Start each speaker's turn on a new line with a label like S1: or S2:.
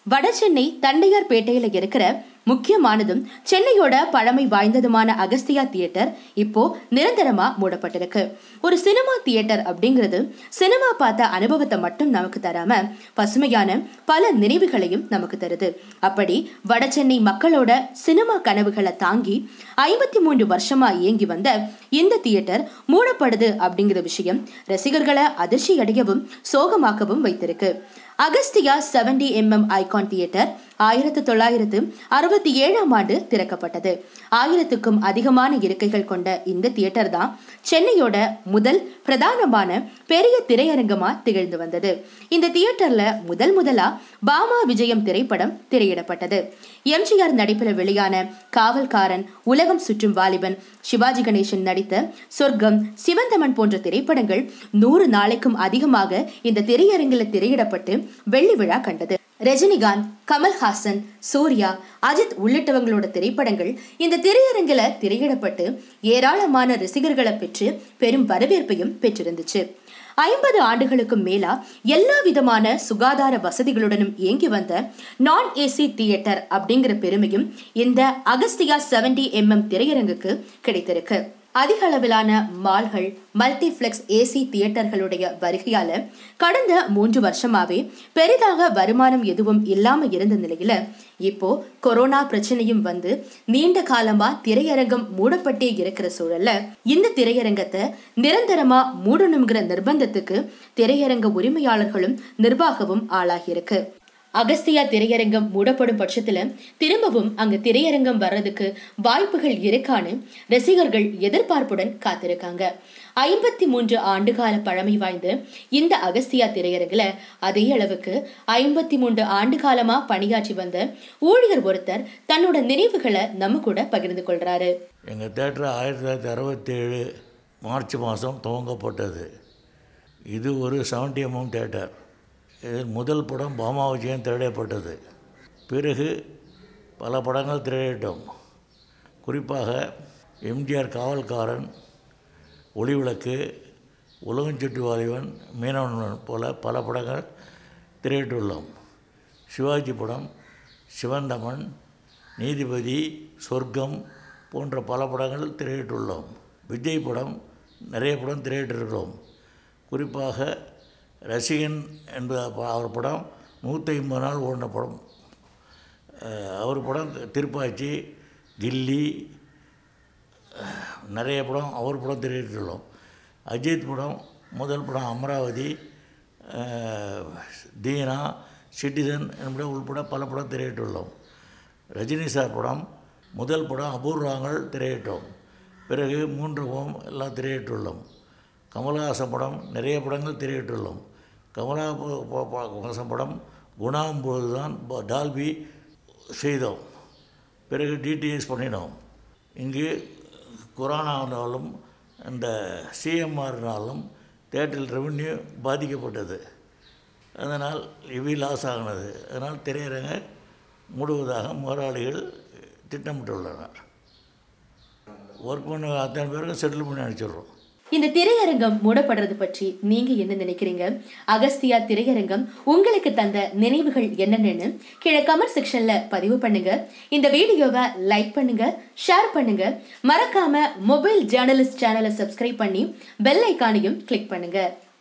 S1: வடசென்னை தண்டையார்பேட்டையில இருக்கிற முக்கியமானதும் சென்னையோட பழமை வாய்ந்ததுமான அகஸ்தியா தியேட்டர் இப்போ நிரந்தரமா மூடப்பட்டிருக்கு ஒரு சினிமா தியேட்டர் அப்படிங்கிறது சினிமா பார்த்த அனுபவத்தை மட்டும் நமக்கு தராம பசுமையான பல நினைவுகளையும் நமக்கு தருது அப்படி வடசென்னை மக்களோட சினிமா கனவுகளை தாங்கி ஐம்பத்தி மூன்று வருஷமா இயங்கி வந்த இந்த தியேட்டர் மூடப்படுது அப்படிங்கிற விஷயம் ரசிகர்களை அதிர்ச்சி அடையவும் சோகமாக்கவும் வைத்திருக்கு Agasthiya seventy MM icon theatre ஆயிரத்து தொள்ளாயிரத்து அறுபத்தி ஏழாம் ஆண்டு திறக்கப்பட்டது ஆயிரத்துக்கும் அதிகமான இருக்கைகள் கொண்ட இந்த தியேட்டர் தான் சென்னையோட முதல் பிரதானமான பெரிய திரையரங்கமா திகழ்ந்து வந்தது இந்த தியேட்டர்ல முதல் முதலா பாமா விஜயம் திரைப்படம் திரையிடப்பட்டது எம்ஜிஆர் நடிப்பில் வெளியான காவல்காரன் உலகம் சுற்றும் வாலிபன் சிவாஜி கணேசன் நடித்த சொர்க்கம் சிவந்தமன் போன்ற திரைப்படங்கள் நூறு நாளைக்கும் அதிகமாக இந்த திரையரங்கில் திரையிடப்பட்டு வெள்ளி விழா கண்டது ரஜினிகாந்த் கமல்ஹாசன் சூர்யா அஜித் உள்ளிட்டவங்களோட திரைப்படங்கள் இந்த திரையரங்கில திரையிடப்பட்டு ஏராளமான ரசிகர்களை பெற்று பெரும் வரவேற்பையும் பெற்றிருந்துச்சு ஐம்பது ஆண்டுகளுக்கும் மேலா எல்லா விதமான சுகாதார வசதிகளுடனும் இயங்கி வந்த நான் ஏசி தியேட்டர் அப்படிங்கிற பெருமையும் இந்த அகஸ்தியா செவன்டி எம்எம் திரையரங்குக்கு கிடைத்திருக்கு அதிக அளவிலான மால்கள் மல்டிப்ளெக்ஸ் ஏசி தியேட்டர்களுடைய வருகையால கடந்த மூன்று வருஷமாவே பெரிதாக வருமானம் எதுவும் இல்லாம இருந்த நிலையில இப்போ கொரோனா பிரச்சனையும் வந்து நீண்ட காலமா திரையரங்கம் மூடப்பட்டே இருக்கிற சூழல்ல இந்த திரையரங்கத்தை நிரந்தரமா மூடணுங்கிற நிர்பந்தத்துக்கு திரையரங்க உரிமையாளர்களும் நிர்வாகமும் ஆளாகியிருக்கு அகஸ்தியா திரையரங்கம் மூடப்படும் பட்சத்துல திரும்பவும் அங்க திரையரங்கம் வர்றதுக்கு வாய்ப்புகள் இருக்கான்னு ரசிகர்கள் எதிர்பார்ப்புடன் காத்திருக்காங்க ஐம்பத்தி மூன்று ஆண்டுகால பழமை வாய்ந்த இந்த அகஸ்தியா திரையரங்குல அதே அளவுக்கு ஐம்பத்தி மூன்று ஆண்டு காலமா பணியாற்றி வந்த ஊழியர் ஒருத்தர் தன்னோட நினைவுகளை நம்ம கூட பகிர்ந்து கொள்றாரு
S2: எங்கள் தேட்டர் ஆயிரத்தி தொள்ளாயிரத்தி அறுபத்தேழு மார்ச் மாதம் துவங்கப்பட்டது இது ஒரு செவன்டி எம்எம் தேட்டர் இது முதல் படம் பாமா விஜயம் திரையிடப்பட்டது பிறகு பல படங்கள் திரையிட்டோம் குறிப்பாக எம்ஜிஆர் காவல்காரன் ஒளிவிளக்கு உலகஞ்சுட்டு வாலிபன் மீனவன் போல பல படங்கள் திரையிட்டுள்ளோம் சிவாஜி படம் சிவந்தமன் நீதிபதி சொர்க்கம் போன்ற பல படங்கள் திரையிட்டுள்ளோம் விஜய் படம் நிறைய படம் திரையிட்டிருக்கிறோம் குறிப்பாக ரசிகன் என்ற ப- அவர் படம் நூற்றி ஐம்பது நாள் ஓடின படம் அஹ் அவர் படம் திருப்பாச்சி கில்லி அஹ் நிறைய படம் அவர் படம் திரையிட்டுள்ளோம் அஜித் படம் முதல் படம் அமராவதி அஹ் தீனா சிட்டிசன் என்பது உள்பட பல படம் திரையிட்டுள்ளோம் ரஜினி சார் படம் முதல் படம் அபூர்வங்கள் திரையிட்டோம் பிறகு மூன்று படம் எல்லாம் திரையிட்டுள்ளோம் கமலஹாசன் படம் நிறைய படங்கள் திரையிட்டுள்ளோம் கமலஹாசன் படம் குணாம்போது தான் ப- டால்பி செய்தோம் பிறகு டிடிஎஸ் பண்ணினோம் இங்கு கொரோனாவினாலும் இந்த சிஎம்ஆர்னாலும் தேட்டரில் ரெவென்யூ பாதிக்கப்பட்டது அதனால் இவி லாஸ் ஆகினது அதனால் திரையரங்கை மூடுவதாக முதலாளிகள் திட்டமிட்டுள்ளனர் ஒர்க் பண்ண அத்தனை பேருக்கும் செட்டில் பண்ணி அனுப்பிச்சிடுறோம்
S1: இந்த திரையரங்கம் மூடப்படுறது பற்றி நீங்க என்ன நினைக்கிறீங்க அகஸ்தியா திரையரங்கம் உங்களுக்கு தந்த நினைவுகள் என்னென்னு கீழே கமெண்ட் செக்ஷன்ல பதிவு பண்ணுங்க இந்த வீடியோவை லைக் பண்ணுங்க ஷேர் பண்ணுங்க மறக்காம மொபைல் ஜேர்னலிஸ்ட் சேனலை சப்ஸ்கிரைப் பண்ணி பெல் ஐக்கானையும் கிளிக் பண்ணுங்க